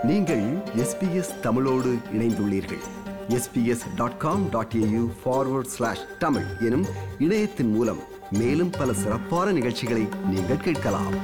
நீங்கள் எஸ்பிஎஸ் தமிழோடு இணைந்துள்ளீர்கள் SBS dot com dot AU forward slash Tamil எனும் இணையத்தின் மூலம் மேலும் பல சிறப்பான நிகழ்ச்சிகளை நீங்கள் கேட்கலாம்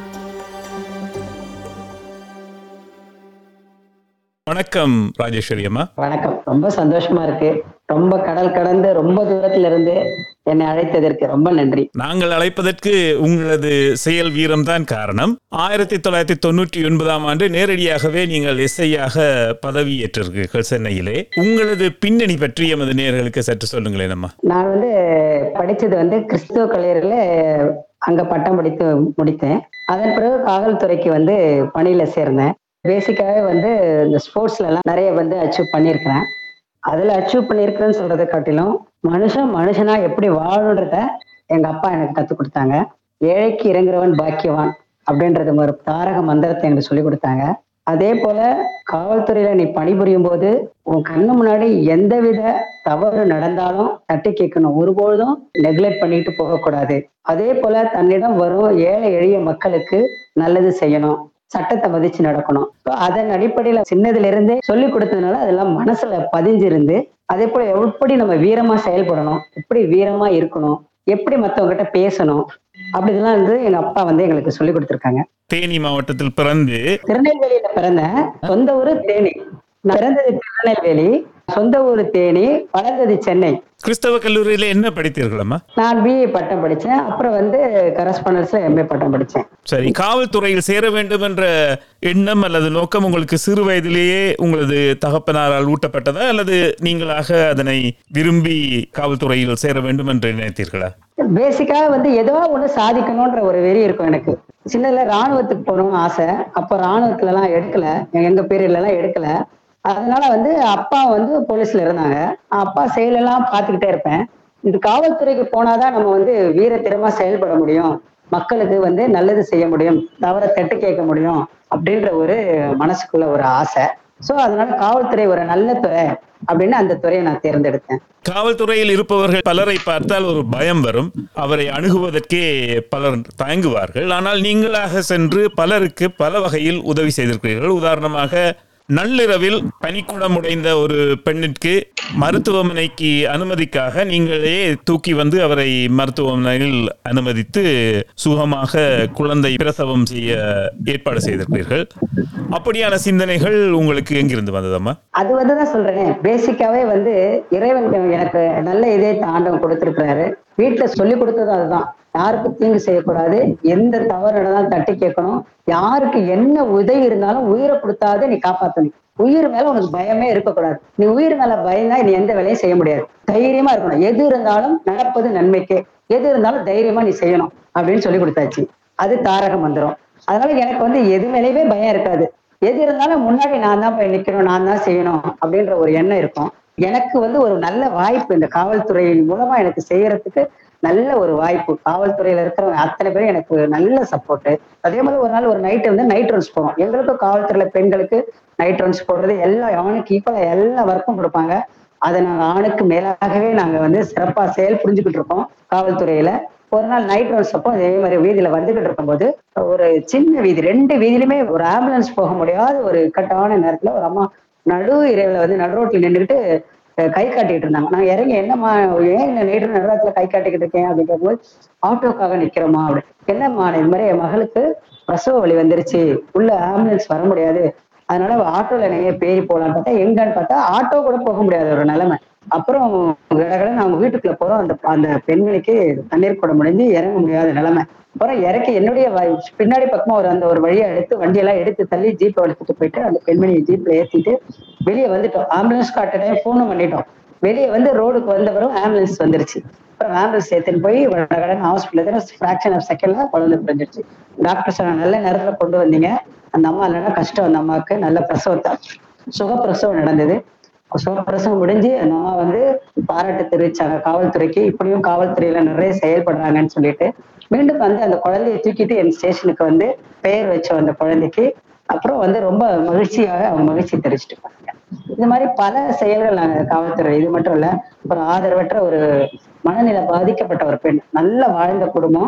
வணக்கம் ராஜேஸ்வரி அம்மா வணக்கம் ரொம்ப சந்தோஷமா இருக்கு ரொம்ப கடல் கடந்து ரொம்ப தூரத்துல இருந்து என்னை அழைத்ததற்கு ரொம்ப நன்றி நாங்கள் அழைப்பதற்கு உங்களது செயல் வீரம்தான் காரணம் ஆயிரத்தி தொள்ளாயிரத்தி தொண்ணூற்றி ஒன்பதாம் ஆண்டு நேரடியாகவே நீங்கள் எஸ்ஐயாக பதவியேற்றிருக்கீர்கள் சென்னையிலே உங்களது பின்னணி பற்றி எமது நேர்களுக்கு சற்று சொல்லுங்களேன் அம்மா நான் வந்து படிச்சது வந்து கிறிஸ்துவ கல்லூரியில அங்க பட்டம் படித்து முடித்தேன் அதன் பிறகு காவல்துறைக்கு வந்து பணியில சேர்ந்தேன் பேசிக்காவே வந்து இந்த ஸ்போர்ட்ஸ்ல எல்லாம் நிறைய வந்து அச்சீவ் பண்ணியிருக்கிறேன் அதுல அச்சீவ் பண்ணியிருக்கிறேன்னு சொல்றதை காட்டிலும் மனுஷன் மனுஷனா எப்படி வாழணுன்றத எங்க அப்பா எனக்கு கத்துக் கொடுத்தாங்க ஏழைக்கு இறங்குறவன் பாக்கியவான் அப்படின்றது ஒரு தாரக மந்திரத்தை எனக்கு சொல்லி கொடுத்தாங்க அதே போல காவல்துறையில நீ பணிபுரியும் போது உன் கண்ணு முன்னாடி எந்தவித தவறு நடந்தாலும் தட்டி கேட்கணும் ஒருபொழுதும் நெக்லெக்ட் பண்ணிட்டு போகக்கூடாது அதே போல தன்னிடம் வரும் ஏழை எளிய மக்களுக்கு நல்லது செய்யணும் சட்டத்தை மதிச்சு நடக்கணும் So, அதன் அடிப்படையில சின்னதுல இருந்தே சொல்லி கொடுத்ததுனால அதெல்லாம் மனசுல பதிஞ்சிருந்து அதே போல எப்படி நம்ம வீரமா செயல்படணும் எப்படி வீரமா இருக்கணும் எப்படி மத்தவங்க கிட்ட பேசணும் அப்படி இதெல்லாம் வந்து எங்க அப்பா வந்து எங்களுக்கு சொல்லி கொடுத்துருக்காங்க தேனி மாவட்டத்தில் பிறந்து திருநெல்வேலியில பிறந்தேன் சொந்த ஊரு தேனி நான் பிறந்தது திருநெல்வேலி சொந்த ஊரு தேனி வளர்ந்தது சென்னை கிறிஸ்தவ கல்லூரியில என்ன படித்தீர்கள் அம்மா நான் பிஏ பட்டம் படிச்சேன் அப்புறம் வந்து கரஸ்பாண்டன்ஸ்ல எம்ஏ பட்டம் படிச்சேன் சரி காவல்துறையில் சேர வேண்டும் என்ற எண்ணம் அல்லது நோக்கம் உங்களுக்கு சிறு வயதிலேயே உங்களது தகப்பனாரால் ஊட்டப்பட்டதா அல்லது நீங்களாக அதனை விரும்பி காவல்துறையில் சேர வேண்டும் என்று நினைத்தீர்களா பேசிக்கா வந்து ஏதோ ஒண்ணு சாதிக்கணும்ன்ற ஒரு வெறி இருக்கும் எனக்கு சின்னதுல ராணுவத்துக்கு போகணும்னு ஆசை அப்போ ராணுவத்துல எல்லாம் எடுக்கல எங்க பீரியட்ல எல்லாம் எடுக்கல அதனால வந்து அப்பா வந்து போலீஸ்ல இருந்தாங்க அப்பா செயலெல்லாம் பார்த்துக்கிட்டே இருப்பேன் இது காவல்துறைக்கு போனாதான் நம்ம வந்து வீரத்திறமா செயல்பட முடியும் மக்களுக்கு வந்து நல்லது செய்ய முடியும் தவற தட்டு கேட்க முடியும் அப்படின்ற ஒரு மனசுக்குள்ள ஒரு ஆசை சோ அதனால காவல்துறை ஒரு நல்ல துறை அப்படின்னு அந்த துறையை நான் தேர்ந்தெடுத்தேன் காவல்துறையில் இருப்பவர்கள் பலரை பார்த்தால் ஒரு பயம் வரும் அவரை அணுகுவதற்கே பலர் தயங்குவார்கள் ஆனால் நீங்களாக சென்று பலருக்கு பல வகையில் உதவி செய்திருக்கிறீர்கள் உதாரணமாக நள்ளிரவில் பனிக்குடம் உடைந்த ஒரு பெண்ணிற்கு மருத்துவமனைக்கு அனுமதிக்காக நீங்களே தூக்கி வந்து அவரை மருத்துவமனையில் அனுமதித்து சுகமாக குழந்தை பிரசவம் செய்ய ஏற்பாடு செய்திருக்கிறீர்கள் அப்படியான சிந்தனைகள் உங்களுக்கு எங்கிருந்து வந்ததம்மா அது வந்து தான் சொல்றேன் பேசிக்காவே வந்து இறைவன் எனக்கு நல்ல இதே ஆண்டவன் கொடுத்திருக்கிறாரு வீட்டுல சொல்லி கொடுத்தது அதுதான் யாருக்கும் தீங்கு செய்யக்கூடாது எந்த தவறு நடந்தாலும் தட்டி கேட்கணும் யாருக்கு என்ன உதவி இருந்தாலும் உயிரை கொடுத்தாது நீ காப்பாத்தணும் உயிர் மேல உனக்கு பயமே இருக்கக்கூடாது நீ உயிர் மேல பயந்தா நீ எந்த வேலையும் செய்ய முடியாது தைரியமா இருக்கணும் எது இருந்தாலும் நடப்பது நன்மைக்கே எது இருந்தாலும் தைரியமா நீ செய்யணும் அப்படின்னு சொல்லி கொடுத்தாச்சு அது தாரக மந்திரம் அதனால எனக்கு வந்து எது மேலேயுமே பயம் இருக்காது எது இருந்தாலும் முன்னாடி நான் தான் போய் நிக்கணும் நான் தான் செய்யணும் அப்படின்ற ஒரு எண்ணம் இருக்கும் எனக்கு வந்து ஒரு நல்ல வாய்ப்பு இந்த காவல்துறையின் மூலமா எனக்கு செய்யறதுக்கு நல்ல ஒரு வாய்ப்பு காவல்துறையில இருக்கிறவங்க அத்தனை பேரும் எனக்கு நல்ல சப்போர்ட் அதே மாதிரி ஒரு நாள் ஒரு நைட்டு வந்து நைட் ரவுண்ட்ஸ் போவோம் எங்களுக்கும் காவல்துறையில பெண்களுக்கு நைட் ரவுண்ட்ஸ் போடுறது எல்லா ஆணுக்கு ஈக்குவலா எல்லா ஒர்க்கும் கொடுப்பாங்க அதை நாங்க ஆணுக்கு மேலாகவே நாங்க வந்து சிறப்பா செயல் புரிஞ்சுக்கிட்டு இருக்கோம் காவல்துறையில ஒரு நாள் நைட் ரவுண்ட்ஸ் அப்போ இதே மாதிரி வீதியில வந்துகிட்டு இருக்கும்போது ஒரு சின்ன வீதி ரெண்டு வீதியிலுமே ஒரு ஆம்புலன்ஸ் போக முடியாத ஒரு இக்கட்டான நேரத்துல ஒரு அம்மா நடு இரவுல வந்து நடு ரோட்ல நின்றுக்கிட்டு அஹ், கை காட்டிக்கிட்டு இருந்தாங்க நான் இறங்கி என்னம்மா ஏன் இந்த நேற்று நடுராத்துல கை காட்டிக்கிட்டு இருக்கேன் அப்படின்னு கேட்கும்போது ஆட்டோக்காக நிக்கிறோமா அப்படி என்னம்மா இது மாதிரி என் மகளுக்கு பிரசவ வலி வந்துருச்சு உள்ள ஆம்புலன்ஸ் வர முடியாது அதனால ஆட்டோல நீங்க பேரி போலான்னு பார்த்தா எங்கன்னு பார்த்தா ஆட்டோ கூட போக முடியாத ஒரு நிலைமை அப்புறம் கடகடன்னு அவங்க வீட்டுக்குள்ள போறோம் அந்த அந்த பெண்மணிக்கு தண்ணீர் கூட முடிஞ்சு இறங்க முடியாத நிலைமை அப்புறம் இறக்கி என்னுடைய வ- பின்னாடி பக்கமா ஒரு அந்த ஒரு வழியை எடுத்து வண்டியெல்லாம் எடுத்து தள்ளி ஜீப்பை எடுத்துட்டு போயிட்டு அந்த பெண்மணியை ஜீப்ல ஏத்திட்டு வெளியே வந்துட்டோம் ஆம்புலன்ஸ் காட்ட டைம் ஃபோனும் பண்ணிட்டோம் வெளியே வந்து ரோடுக்கு வந்தவரும் ஆம்புலன்ஸ் வந்துருச்சு அப்புறம் ஆம்புலன்ஸ் ஏத்துன்னு போய் கடகடன் ஹாஸ்பிட்டல் ஃபிராக்ஷன் ஆஃப் செகண்ட்ல குழந்தை பிறந்துருச்சு டாக்டர் சொன்னாங்க நல்ல நேரத்துல கொண்டு வந்தீங்க அந்த அம்மா இல்லைன்னா கஷ்டம் அந்த அம்மாவுக்கு நல்ல பிரசவத்தை சுகப்பிரசவம் நடந்தது சுகப்பிரசவம் முடிஞ்சு அந்த அம்மா வந்து பாராட்டு தெரிவிச்சாங்க காவல்துறைக்கு இப்படியும் காவல்துறையில நிறைய செயல்படுறாங்கன்னு சொல்லிட்டு மீண்டும் வந்து அந்த குழந்தையை தூக்கிட்டு என் ஸ்டேஷனுக்கு வந்து பெயர் வச்சோம் அந்த குழந்தைக்கு அப்புறம் வந்து ரொம்ப மகிழ்ச்சியாக அவங்க மகிழ்ச்சி தெரிவிச்சிட்டு போனாங்க இந்த மாதிரி பல செயல்கள் நாங்க காவல்துறை இது மட்டும் இல்ல ஒரு ஆதரவற்ற ஒரு மனநிலை பாதிக்கப்பட்ட ஒரு பெண் நல்ல வாழ்ந்த குடும்பம்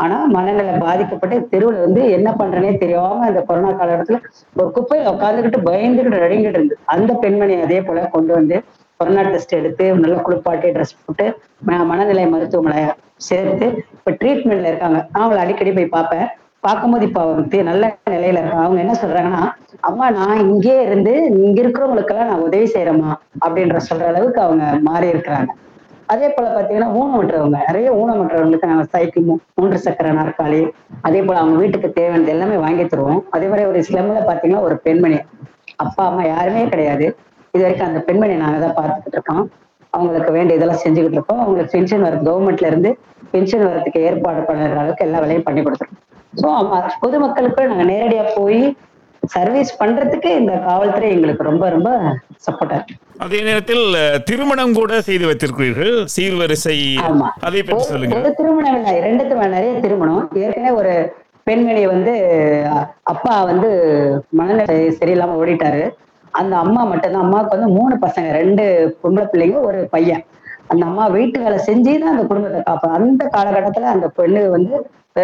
ஆனா மனநிலை பாதிக்கப்பட்டு தெருவுல வந்து என்ன பண்றேனே தெரியாம அந்த கொரோனா காலகட்டத்துல ஒரு குப்பையில உட்காந்துக்கிட்டு பயந்துகிட்டு நடுங்கிட்டு இருந்து அந்த பெண்மணி அதே போல கொண்டு வந்து கொரோனா டெஸ்ட் எடுத்து நல்லா குளிப்பாட்டி ட்ரெஸ் போட்டு ம- மனநிலை மருத்துவமனை சேர்த்து இப்ப ட்ரீட்மெண்ட்ல இருக்காங்க நான் அவங்களை அடிக்கடி போய் பார்ப்பேன் பார்க்கும்போது இப்ப அவங்க தே- நல்ல நிலையில இருக்காங்க அவங்க என்ன சொல்றாங்கன்னா அம்மா நான் இங்கே இருந்து இங்க இருக்கிறவங்களுக்கெல்லாம் நான் உதவி செய்யறேம்மா அப்படின்ற சொல்ற அளவுக்கு அவங்க மாறி இருக்கிறாங்க அதே போல பாத்தீங்கன்னா ஊனமுற்றவங்க நிறைய ஊனமுற்றவங்களுக்கு நாங்க சைக்கிள் மூ- மூன்று சக்கர நாற்காலி அதே போல அவங்க வீட்டுக்கு தேவையானது எல்லாமே வாங்கி தருவோம் அதே மாதிரி ஒரு ஸ்லம்ல பாத்தீங்கன்னா ஒரு பெண்மணி அப்பா அம்மா யாருமே கிடையாது இது வரைக்கும் அந்த பெண்மணி நாங்க தான் பார்த்துக்கிட்டு இருக்கோம் அவங்களுக்கு வேண்டிய இதெல்லாம் செஞ்சுக்கிட்டு இருக்கோம் அவங்களுக்கு பென்ஷன் வர கவர்மெண்ட்ல இருந்து பென்ஷன் வரதுக்கு ஏற்பாடு பண்ணுற அளவுக்கு எல்லா வேலையும் பண்ணி கொடுத்துருக்கோம் ஸோ பொதுமக்களுக்கு நாங்க நேரடியா போய் சர்வீஸ் பண்றதுக்கு இந்த காவல்துறை எங்களுக்கு ரொம்ப ரொம்ப சப்போர்ட்டா இருக்கு அதே நேரத்தில் அஹ், திருமணம் கூட செய்து வைத்திருக்கிறீர்கள் சீர்வரிசை ஆமா. அதை பற்றி ஒரு- சொல்லுங்க ஒரு திருமணம் இல்லை ரெண்டு திருமணம் நிறைய திருமணம் ஏற்கனவே ஒரு பெண்மணி வந்து அ- அப்பா வந்து மனநிலை சரியில்லாம ஓடிட்டாரு அந்த அம்மா மட்டும்தான் அம்மாவுக்கு வந்து மூணு பசங்க ரெண்டு பொம்பளை பிள்ளைங்க ஒரு பையன் அந்த அம்மா வீட்டு வேலை செஞ்சு தான் அந்த குடும்பத்தை காப்போம் அந்த காலகட்டத்துல அந்த பெண்ணு வந்து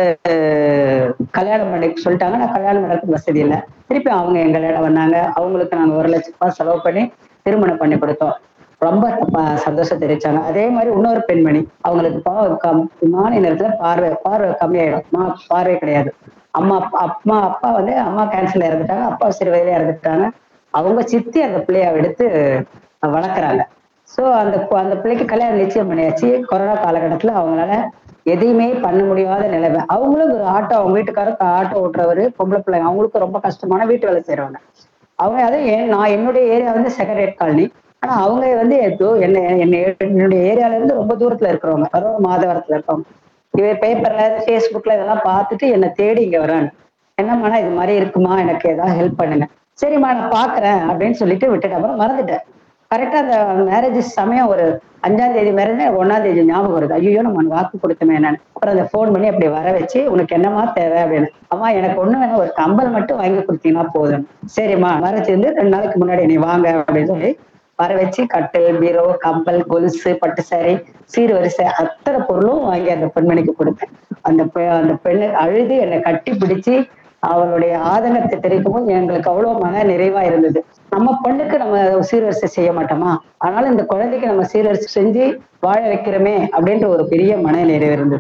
அஹ், கல்யாணம் பண்ணி சொல்லிட்டாங்க நான் கல்யாணம் பண்ணுறதுக்கு வசதி இல்லை திருப்பி அவங்க எங்களிடம் வந்தாங்க அவங்களுக்கு நாங்க ஒரு லட்சம் ரூபாய் செலவு பண்ணி திருமணம் பண்ணி கொடுத்தோம் ரொம்ப ப- சந்தோஷம் தெரிவிச்சாங்க அதே மாதிரி இன்னொரு பெண்மணி அவங்களுக்கு பா- கம்- மாலை நேரத்துல பார்வை பார்வை கம்மியாயிடும் மா- பார்வை கிடையாது அம்மா அப்பா அம்மா அப்பா வந்து அம்மா கேன்சர்ல இறந்துட்டாங்க அப்பா சிறு வயதில இறந்துட்டாங்க அவங்க சித்தி அந்த பிள்ளைய எடுத்து வளர்க்குறாங்க ஸோ அந்த பொ- அந்த பிள்ளைக்கு கல்யாணம் நிச்சயம் பண்ணியாச்சு கொரோனா காலகட்டத்துல அவங்களால எதையுமே பண்ண முடியாத நிலைமை அவங்களும் ஒரு ஆட்டோ அவங்க வீட்டுக்காரர் ஆட்டோ ஓட்டுறவர் பொம்பளை பிள்ளைங்க அவங்களுக்கும் ரொம்ப கஷ்டமான வீட்டு வேலை செய்றவங்க அவங்க அது என்- நான் என்னுடைய ஏரியா வந்து செகரேட் காலனி ஆனா அவங்க வந்து ஏதோ என்ன என்ன என்னுடைய ஏரியால இருந்து ரொம்ப தூரத்துல இருக்கிறவங்க அதாவது மாதவரத்துல இருக்கவங்க இவ பேப்பர்ல ஃபேஸ்புக்ல இதெல்லாம் பார்த்துட்டு என்னை தேடி இங்க வராங்க என்னம்மா இது மாதிரி இருக்குமா எனக்கு ஏதாவது ஹெல்ப் பண்ணுங்க சரிம்மா நான் பாக்குறேன் அப்படின்னு சொல்லிட்டு விட்டுட்டு அப்புறம் மறந்துட்டேன் கரெக்டா அந்த மேரேஜ் சமயம் ஒரு அஞ்சாம் தேதி மேரேஜ் ஒன்னாம் தேதி ஞாபகம் வருது ஐயோ நம்ம வாக்கு கொடுத்தோமே என்னன்னு அப்புறம் அந்த ஃபோன் பண்ணி அப்படி வர வச்சு உனக்கு என்னமா தேவை அப்படின்னு அம்மா எனக்கு ஒண்ணு வேணும் ஒரு கம்பல் மட்டும் வாங்கி கொடுத்தீங்கன்னா போதும் சரிம்மா வரச்சு வந்து ரெண்டு நாளைக்கு முன்னாடி நீ வாங்க அப்படின்னு சொல்லி வர வச்சு கட்டில் பீரோ கம்பல் கொலுசு பட்டு சாரி சீர்வரிசை அத்தனை பொருளும் வாங்கி அந்த பெண்மணிக்கு கொடுத்தேன் அந்த பெ- அந்த பெண்ணு அழுது என்னை கட்டி பிடிச்சு அவளுடைய ஆதங்கத்தை தெரிவிக்கும் போது எங்களுக்கு அவ்வளவு மன நிறைவா இருந்தது நம்ம பொண்ணுக்கு நம்ம சீர்வரிசை செய்ய மாட்டோமா அதனால இந்த குழந்தைக்கு நம்ம சீர்வரிசை செஞ்சு வாழ வைக்கிறோமே அப்படின்ற ஒரு பெரிய மன நிறைவு இருந்தது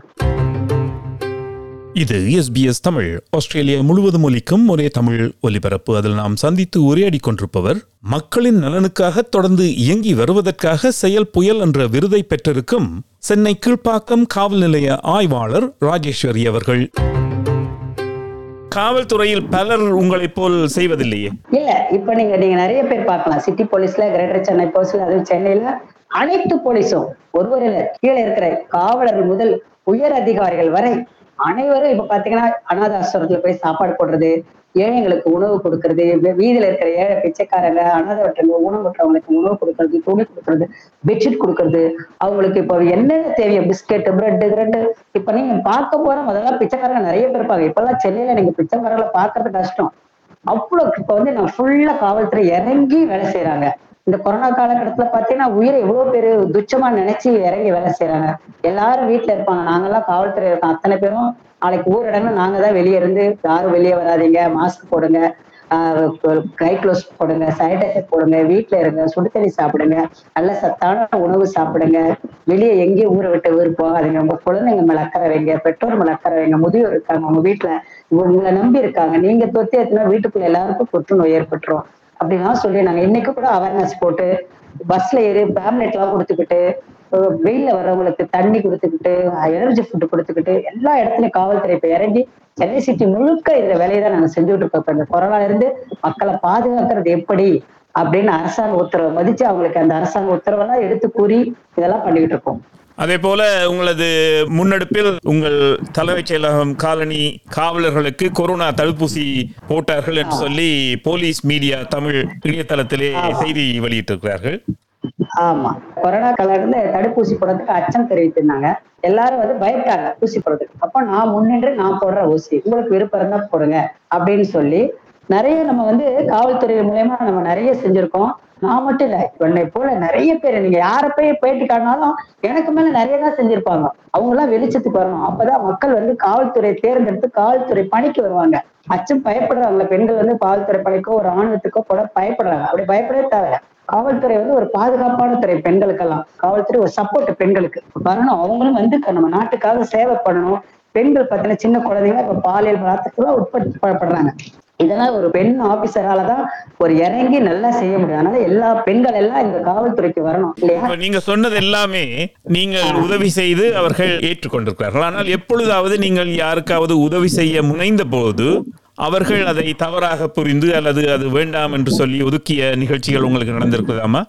இது எஸ்பிஎஸ் தமிழ் ஆஸ்திரேலியா முழுவதும் ஒலிக்கும் ஒரே தமிழ் ஒலிபரப்பு அதில் நாம் சந்தித்து உரையாடிக் கொண்டிருப்பவர் மக்களின் நலனுக்காக தொடர்ந்து இயங்கி வருவதற்காக செயல் புயல் என்ற விருதை பெற்றிருக்கும் சென்னை கீழ்ப்பாக்கம் காவல் நிலைய ஆய்வாளர் ராஜேஸ்வரி அவர்கள் காவல்துறையில் பலர் உங்களைப் போல் செய்வதில்லையே இல்ல இப்ப நீங்க நீங்க நிறைய பேர் பார்க்கலாம் சிட்டி போலீஸ்ல கிரேட்டர் சென்னை போலீஸ்ல அதுவும் சென்னையில அனைத்து போலீஸும் ஒருவரில் கீழே இருக்கிற காவலர்கள் முதல் உயர் அதிகாரிகள் வரை அனைவரும் இப்ப பாத்தீங்கன்னா அனாதாசிரமத்துல போய் சாப்பாடு போடுறது ஏழைங்களுக்கு உணவு கொடுக்கறது வீ- வீதியில இருக்கிற ஏழை பிச்சைக்காரங்க அனாதவற்றவங்க ஊனமுற்றவங்களுக்கு உணவு கொடுக்கறது துணி கொடுக்கறது பெட்ஷீட் கொடுக்கறது அவங்களுக்கு இப்போ என்னென்ன தேவையோ பிஸ்கெட் பிரெட் கிரெட் இப்ப நீங்க பார்க்க போற முதல்ல பிச்சைக்காரங்க நிறைய பேர் இருப்பாங்க இப்பெல்லாம் சென்னையில நீங்க பிச்சைக்காரங்களை பார்க்கறது கஷ்டம் அவ்வளவு இப்ப வந்து நான் ஃபுல்லா காவல்துறை இறங்கி வேலை செய்யறாங்க இந்த கொரோனா காலகட்டத்துல பாத்தீங்கன்னா உயிரை எவ்வளவு பேரு துச்சமா நினைச்சு இறங்கி வேலை செய்யறாங்க எல்லாரும் வீட்டுல இருப்பாங்க நாங்கெல்லாம் காவல்துறை இருக்கோம் அத்தனை பேரும் நாளைக்கு ஊரடங்கு நாங்க தான் வெளியே இருந்து யாரும் வெளியே வராதீங்க மாஸ்க் போடுங்க கை க்ளோஸ் போடுங்க சானிடைசர் போடுங்க வீட்டுல இருங்க சுடு தண்ணி சாப்பிடுங்க நல்ல சத்தான உணவு சாப்பிடுங்க வெளியே எங்கேயும் ஊரை விட்டு ஊர் போகாதீங்க உங்க குழந்தைங்க மேல அக்கறை வைங்க பெற்றோர் மேல அக்கறை வைங்க முதியோர் இருக்காங்க உங்க வீட்டுல உங்களை நம்பி இருக்காங்க நீங்க தொத்தி எத்தனை வீட்டுக்குள்ள எல்லாருக்கும் புற்றுநோய் ஏற்பட்டுரும் அப்படிலாம் சொல்லி நாங்க இன்னைக்கு கூட அவேர்னஸ் போட்டு பஸ்ல ஏறி பேம்லெட் எல்லாம் கொடுத்துக்கிட்டு அஹ் வெயில்ல வர்றவங்களுக்கு தண்ணி கொடுத்துக்கிட்டு எனர்ஜி ஃபுட் கொடுத்துக்கிட்டு எல்லா இடத்துலயும் காவல்துறை இப்ப இறங்கி சென்னை சிட்டி முழுக்க இந்த வேலையை தான் நாங்க செஞ்சுட்டு இருக்கோம் இப்ப இந்த கொரோனால இருந்து மக்களை பாதுகாக்கிறது எப்படி அப்படின்னு அரசாங்க உத்தரவை மதிச்சு அவங்களுக்கு அந்த அரசாங்க உத்தரவெல்லாம் எடுத்து கூறி இதெல்லாம் பண்ணிக்கிட்டு இருக்கோம் அதே போல உங்களது முன்னெடுப்பில் உங்கள் தலைமைச் செயலகம் காலனி காவலர்களுக்கு கொரோனா தடுப்பூசி போட்டார்கள் என்று சொல்லி போலீஸ் மீடியா தமிழ் இணையதளத்திலே செய்தி வெளியிட்டிருக்கிறார்கள் ஆமா கொரோனா காலத்துல தடுப்பூசி போடுறதுக்கு அச்சம் தெரிவித்திருந்தாங்க எல்லாரும் வந்து பயப்பட்டாங்க ஊசி போடுறதுக்கு அப்ப நான் முன்னின்று நான் போடுற ஊசி உங்களுக்கு விருப்பம் இருந்தா போடுங்க அப்படின்னு சொல்லி நிறைய நம்ம வந்து காவல்துறை மூலயமா நம்ம நிறைய செஞ்சிருக்கோம் நான் மட்டும் இல்ல என்னை போல நிறைய பேர் நீங்க யார போய் போயிட்டு காட்டினாலும் எனக்கு மேல நிறைய தான் செஞ்சிருப்பாங்க அவங்க எல்லாம் வெளிச்சத்துக்கு வரணும் அப்பதான் மக்கள் வந்து காவல்துறை தேர்ந்தெடுத்து காவல்துறை பணிக்கு வருவாங்க அச்சம் பயப்படுறாங்களே பெண்கள் வந்து காவல்துறை பணிக்கோ ஒரு ஆணுவத்துக்கோ போட பயப்படுறாங்க அப்படி பயப்படவே தேவை காவல்துறை வந்து ஒரு பாதுகாப்பான துறை பெண்களுக்கெல்லாம் காவல்துறை ஒரு சப்போர்ட் பெண்களுக்கு வரணும் அவங்களும் வந்து நம்ம நாட்டுக்காக சேவை பண்ணணும் பெண்கள் பார்த்தீங்கன்னா சின்ன குழந்தைங்க இப்ப பாலியல் பலாத்துக்குலாம் உட்படுத்தப்படுறாங்க இதெல்லாம் ஒரு பெண் ஆபீசரால தான் ஒரு இறங்கி நல்லா செய்ய முடியும் அதனால எல்லா பெண்கள் எல்லாம் இந்த காவல்துறைக்கு வரணும் இல்லையா இப்ப நீங்க சொன்னது எல்லாமே நீங்கள் உதவி செய்து அவர்கள் ஏற்றுக்கொண்டிருக்கிறார்கள் ஆனால் எப்பொழுதாவது நீங்கள் யாருக்காவது உதவி செய்ய முனைந்த போது அவர்கள் அதை தவறாக புரிந்து அல்லது அது வேண்டாம் என்று சொல்லி ஒதுக்கிய நிகழ்ச்சிகள் உங்களுக்கு நடந்திருக்குதாமா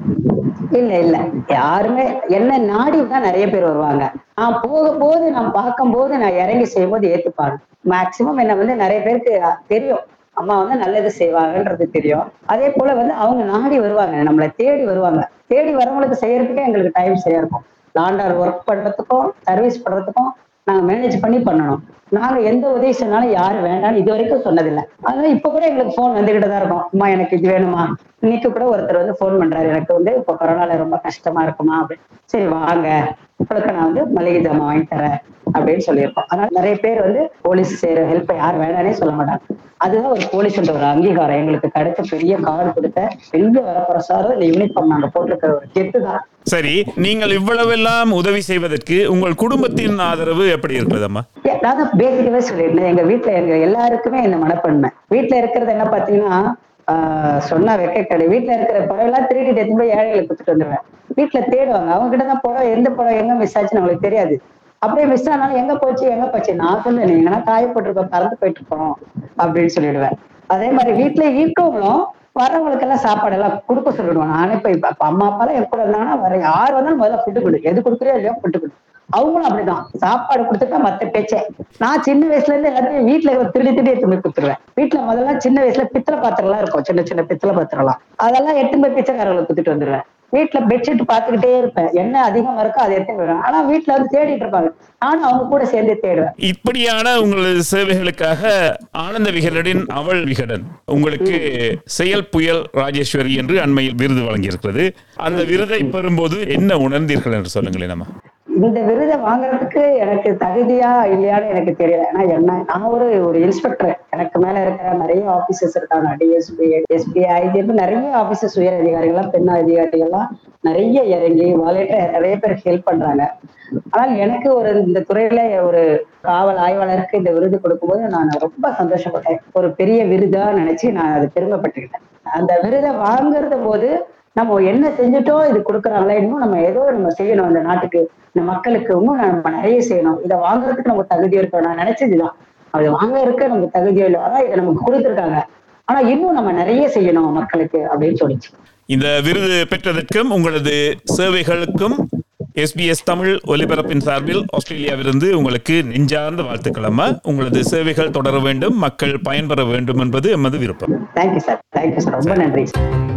இல்ல இல்ல யாருமே என்ன நாடி தான் நிறைய பேர் வருவாங்க நான் போக போது நான் பார்க்கும் போது நான் இறங்கி செய்யும் போது ஏத்துப்பாங்க மேக்சிமம் என்ன வந்து நிறைய பேருக்கு தெரியும் அம்மா வந்து நல்லது செய்வாங்கன்றது தெரியும் அதே போல வந்து அவங்க நாடி வருவாங்க நம்மளை தேடி வருவாங்க தேடி வரவங்களுக்கு செய்யறதுக்கே எங்களுக்கு டைம் சரியா இருக்கும் லாண்டர் ஒர்க் பண்றதுக்கும் சர்வீஸ் பண்றதுக்கும் நாங்க மேனேஜ் பண்ணி பண்ணணும் நாங்க எந்த உதவி செய்யனாலும் யாரும் வேண்டாம்னு இது வரைக்கும் சொன்னதில்லை அதனால இப்ப கூட எங்களுக்கு போன் வந்துகிட்டு தான் இருக்கும் அம்மா எனக்கு இது வேணுமா இன்னைக்கு கூட ஒருத்தர் வந்து போன் பண்றாரு எனக்கு வந்து இப்போ கொரோனால ரொம்ப கஷ்டமா இருக்குமா அப்படின்னு சரி வாங்க உங்களுக்கு நான் வந்து மளிகை ஜாமான் வாங்கி தரேன் அப்படின்னு சொல்லியிருக்கோம் அதனால நிறைய பேர் வந்து போலீஸ் செய்யற ஹெல்ப் யார் வேணானே சொல்ல மாட்டாங்க அதுதான் ஒரு போலீஸ் ஒரு அங்கீகாரம் எங்களுக்கு கிடைச்ச பெரிய கார்டு கொடுத்த பெரிய வரப்பிரசாரம் இந்த யூனிஃபார்ம் நாங்க போட்டிருக்கிற ஒரு கெத்து தான் சரி நீங்கள் இவ்வளவெல்லாம் உதவி செய்வதற்கு உங்கள் குடும்பத்தின் ஆதரவு எப்படி இருக்கிறதம்மா ஏ, நான் தான் பேசிக்கவே சொல்லியிருந்தேன் எங்க வீட்டுல எங்க எல்லாருக்குமே இந்த மனப்பான்மை வீட்டுல இருக்கிறது என்ன பாத்தீங்கன்னா ஆஹ் சொன்னா வெக்க கடை வீட்டுல இருக்கிற படம் எல்லாம் திருடிட்டு எடுத்து போய் ஏழைகளுக்கு கொடுத்துட்டு வந்துடுவேன் வீட்டுல தேடுவாங்க அவங்க கிட்ட தான் படம் எந்த படம் எங்க மிஸ் ஆச்சுன்னு அவங்களுக்கு தெரியாது அப்படியே மிஸ் ஆனாலும் எங்க போச்சு எங்க போச்சு நான் சொல்லுவேன் நீங்கன்னா காயப்பட்டிருக்கோம் பறந்து போயிட்டு இருக்கோம் அப்படின்னு சொல்லிடுவேன் அதே மாதிரி வீட்டுல இருக்கவங்களும் வரவங்களுக்கு எல்லாம் சாப்பாடு எல்லாம் கொடுக்க சொல்லிடுவாங்க நானே இப்ப இப்ப அப்ப அம்மா அப்பா எல்லாம் எப்ப இருந்தாங்கன்னா வர யார் வந்தாலும் முதல்ல ஃபுட்டு கொடு எது கொடுக்குறியோ இல்லையோ ஃபுட்டு கொடு அவங்களும் அப்படிதான் சாப்பாடு கொடுத்துட்டா மத்த பேச்சே நான் சின்ன வயசுல இருந்து எல்லாத்தையும் வீட்டுல திருடி திருடி எடுத்து போய் கொடுத்துருவேன் வீட்டுல முதல்ல சின்ன வயசுல பித்தளை பாத்திரம் எல்லாம் இருக்கும் சின்ன சின்ன பித்தளை பாத்திரம் எல்லாம் அதெல்லாம் எட்டு போய் பிச்சைக்காரங்களுக்கு கொடுத்துட்டு வந்துருவேன் வீட்டுல பெட்ஷீட் பாத்துக்கிட்டே இருப்பேன் என்ன அதிகமா இருக்கோ அதை எடுத்து போயிடுவேன் ஆனா வீட்டுல வந்து தேடிட்டு இருப்பாங்க நானும் அவங்க கூட சேர்ந்து தேடுவேன் இப்படியான உங்களது சேவைகளுக்காக ஆனந்த விகடனின் அவள் விகடன் உங்களுக்கு செயல் புயல் ராஜேஸ்வரி என்று அண்மையில் விருது வழங்கியிருக்கிறது அந்த விருதை பெறும்போது என்ன உணர்ந்தீர்கள் என்று சொல்லுங்களேன் நம்ம இந்த விருதை வாங்குறதுக்கு எனக்கு தகுதியா இல்லையான்னு எனக்கு தெரியல ஏன்னா என்ன நான் ஒரு ஒரு இன்ஸ்பெக்டர் எனக்கு மேல இருக்கிற நிறைய ஆபீசர்ஸ் இருக்காங்க டிஎஸ்பி எஸ்பி ஐஜிபி நிறைய ஆபீசர்ஸ் உயர் அதிகாரிகள்லாம் பெண் அதிகாரிகள்லாம் நிறைய இறங்கி வாலண்டியர் நிறைய பேர் ஹெல்ப் பண்றாங்க ஆனால் எனக்கு ஒரு இந்த துறையில ஒரு காவல் ஆய்வாளருக்கு இந்த விருது கொடுக்கும்போது நான் ரொம்ப சந்தோஷப்பட்டேன் ஒரு பெரிய விருதா நினைச்சு நான் அது பெருமைப்பட்டுக்கிட்டேன் அந்த விருதை வாங்குறது போது நம்ம என்ன செஞ்சுட்டோம் இது கொடுக்குறாங்களே இன்னும் நம்ம ஏதோ நம்ம செய்யணும் இந்த நாட்டுக்கு இந்த மக்களுக்கு இன்னும் நம்ம நிறைய செய்யணும் இதை வாங்குறதுக்கு நமக்கு தகுதி இருக்கணும் நான் நினைச்சதுதான் அது வாங்க இருக்க நமக்கு தகுதியோ இல்லை அதான் இதை நமக்கு கொடுத்துருக்காங்க ஆனா இன்னும் நம்ம நிறைய செய்யணும் மக்களுக்கு அப்படின்னு சொல்லிச்சு இந்த விருது பெற்றதற்கும் உங்களது சேவைகளுக்கும் எஸ்பிஎஸ் தமிழ் ஒலிபரப்பின் சார்பில் ஆஸ்திரேலியாவிலிருந்து உங்களுக்கு நெஞ்சார்ந்த வாழ்த்துக்கள் அம்மா உங்களது சேவைகள் தொடர வேண்டும் மக்கள் பயன்பெற வேண்டும் என்பது எமது விருப்பம் தேங்க்யூ சார் தேங்க்யூ சார் ரொம்ப நன்றி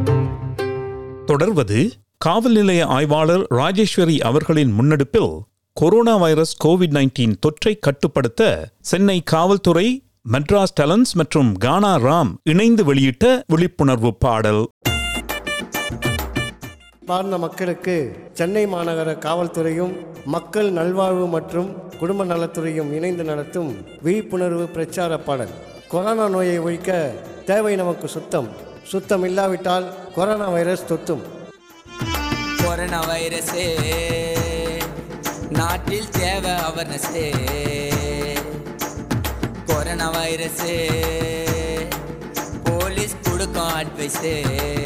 தொடர்வது காவல் நிலைய ஆய்வாளர் ராஜேஸ்வரி அவர்களின் முன்னெடுப்பில் கொரோனா வைரஸ் கோவிட் நைன்டீன் தொற்றை கட்டுப்படுத்த சென்னை காவல்துறை மெட்ராஸ் டலன்ஸ் மற்றும் கானா ராம் இணைந்து வெளியிட்ட விழிப்புணர்வு பாடல் சார்ந்த மக்களுக்கு சென்னை மாநகர காவல்துறையும் மக்கள் நல்வாழ்வு மற்றும் குடும்ப நலத்துறையும் இணைந்து நடத்தும் விழிப்புணர்வு பிரச்சார பாடல் கொரோனா நோயை ஒழிக்க தேவை நமக்கு சுத்தம் சுத்தம் இல்லாவிட்டால் கொரோனா வைரஸ் தொத்தும் கொரோனா வைரஸே நாட்டில் தேவை அவர்னஸே கொரோனா வைரஸே போலீஸ் கொடுக்கும் அட்வைஸே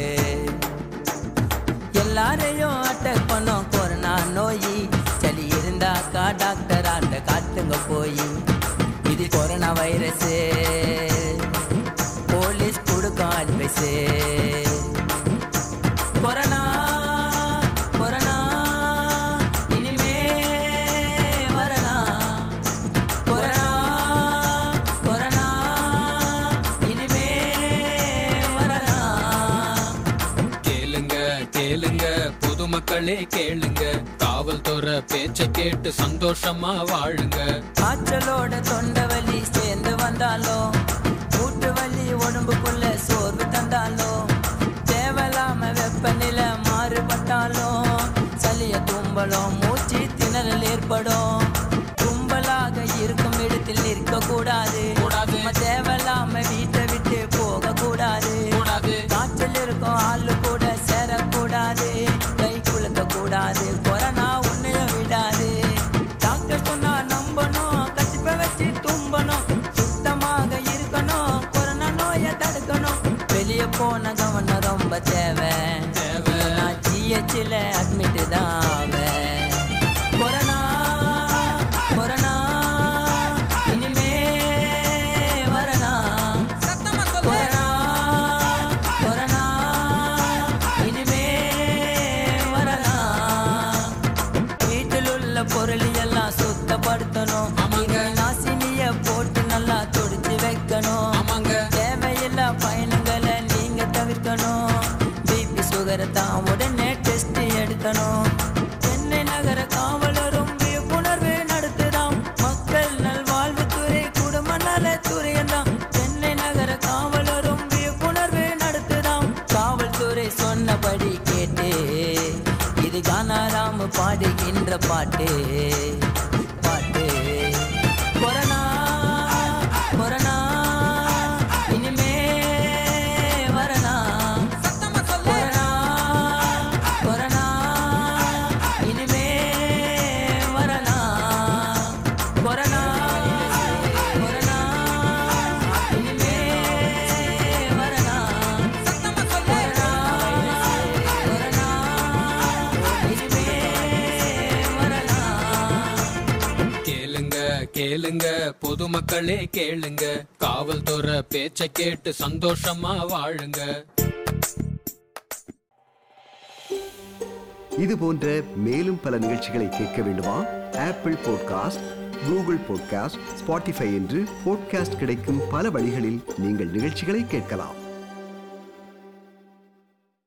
எல்லாரையும் அட்டாக் பண்ணோம் கொரோனா நோய் சளி இருந்தாக்கா டாக்டர் ஆண்ட காட்டுங்க போய் இது கொரோனா வைரஸே போலீஸ் கொடுக்கும் அட்வைஸே கொரோனா கொரோனா இனிமே வரலாம் கொரோனா கொரோனா இனிமே வரலாம் கேளுங்க கேளுங்க பொதுமக்களே கேளுங்க காவல்துறை பேச்ச கேட்டு சந்தோஷமா வாழுங்க காய்ச்சலோட தொண்டை வலி சேர்ந்து வந்தாலும் மூட்டு வலி உடம்புக்குள்ள சோர்வு தந்தாலும் தேவையில்லாம வெப்ப போன கவனம் ரொம்ப தேவை நான் ஜிஹெச்சில் அட்மிட் தான் ஆவேன் கொரோனா கொரோனா இனிமே வரனா கொரோனா கொரோனா இனிமே வரனா வீட்டில் உள்ள பொருள் எல்லாம் சுத்தப்படுத்தணும் ஆமாங்க. நாசினிய போட்டு நல்லா துடிச்சு வைக்கணும் ஆமாங்க. தேவையில்லா பயணங்களை நீங்க தவிர்க்கணும் பிபி சுகரை தான் உடனே டெஸ்ட் எடுக்கணும் சென்னை நகர காவலரும் விழிப்புணர்வு நடத்துதாம் மக்கள் நல்வாழ்வுத்துறை குடும்ப நலத்துறை எல்லாம் சென்னை நகர காவலரும் விழிப்புணர்வு நடத்துதாம் காவல்துறை சொன்னபடி கேட்டு இது கானாராம பாடுகின்ற பாட்டு பாட்டு கொரோனா கொரோனா இனிமே வரனா கொரோனா கொரோனா இனிமே வரனா கொரோனா கொரோனா இனிமே வரனா கொரோனா கொரோனா இனிமே வரனா கேளுங்க கேளுங்க பொதுமக்களே கேளுங்க காவல்துறை பேச்ச கேட்டு சந்தோஷமா வாழுங்க இது போன்ற மேலும் பல நிகழ்ச்சிகளை கேட்க வேண்டுமா Apple podcast Google podcast Spotify என்று பாட்காஸ்ட் கிடைக்கும் பல வழிகளில் நீங்கள் நிகழ்ச்சிகளை கேட்கலாம்